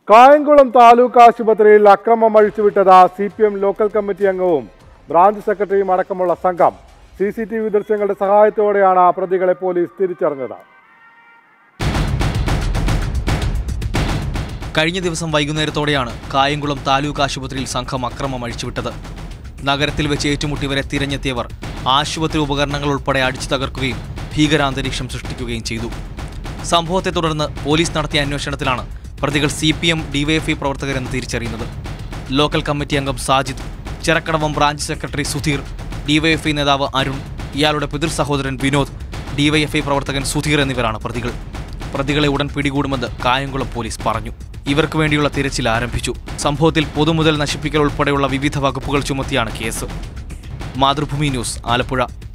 കായംകുളം താലൂക്ക് ആശുപത്രിയിൽ അക്രമം അഴിച്ചുവിട്ടത് C P M local committee അംഗവും ബ്രാഞ്ച് സെക്രട്ടറിയും അടക്കമുള്ള സംഘം സി സി ടി വി ദൃശ്യങ്ങളുടെ സഹായത്തോടെയാണ് പ്രതികളെ പോലീസ് തിരിച്ചറിഞ്ഞത് കഴിഞ്ഞ ദിവസം വൈകുന്നേരത്തോടെയാണ് കായംകുളം താലൂക്ക് ആശുപത്രിയിൽ സംഘം അക്രമം അഴിച്ചുവിട്ടത് നഗരത്തിൽ വെച്ച് ഏറ്റുമുട്ടിയവരെ തിരഞ്ഞെത്തിയവർ ആശുപത്രി ഉപകരണങ്ങൾ ഉൾപ്പെടെ അടിച്ചു തകർക്കുകയും ഭീകരാന്തരീക്ഷം സൃഷ്ടിക്കുകയും ചെയ്തു സംഭവത്തെ തുടർന്ന് പോലീസ് നടത്തിയ അന്വേഷണത്തിലാണ് പ്രതികൾ സി പി എം ഡിവൈഎഫ്ഐ പ്രവർത്തകരെന്ന് തിരിച്ചറിയുന്നത് ലോക്കൽ കമ്മിറ്റി അംഗം Sajid Chirakkadavam branch secretary Sudheer DYFI നേതാവ് അരുൺ ഇയാളുടെ പിതൃ സഹോദരൻ വിനോദ് ഡിവൈഎഫ്ഐ പ്രവർത്തകൻ സുധീർ എന്നിവരാണ് പ്രതികൾ പ്രതികളെ ഉടൻ പിടികൂടുമെന്ന് കായംകുളം പോലീസ് പറഞ്ഞു ഇവർക്ക് വേണ്ടിയുള്ള തിരച്ചിൽ ആരംഭിച്ചു സംഭവത്തിൽ പൊതുമുതൽ നശിപ്പിക്കൽ ഉൾപ്പെടെയുള്ള വിവിധ വകുപ്പുകൾ ചുമത്തിയാണ് കേസ് മാതൃഭൂമി ന്യൂസ് ആലപ്പുഴ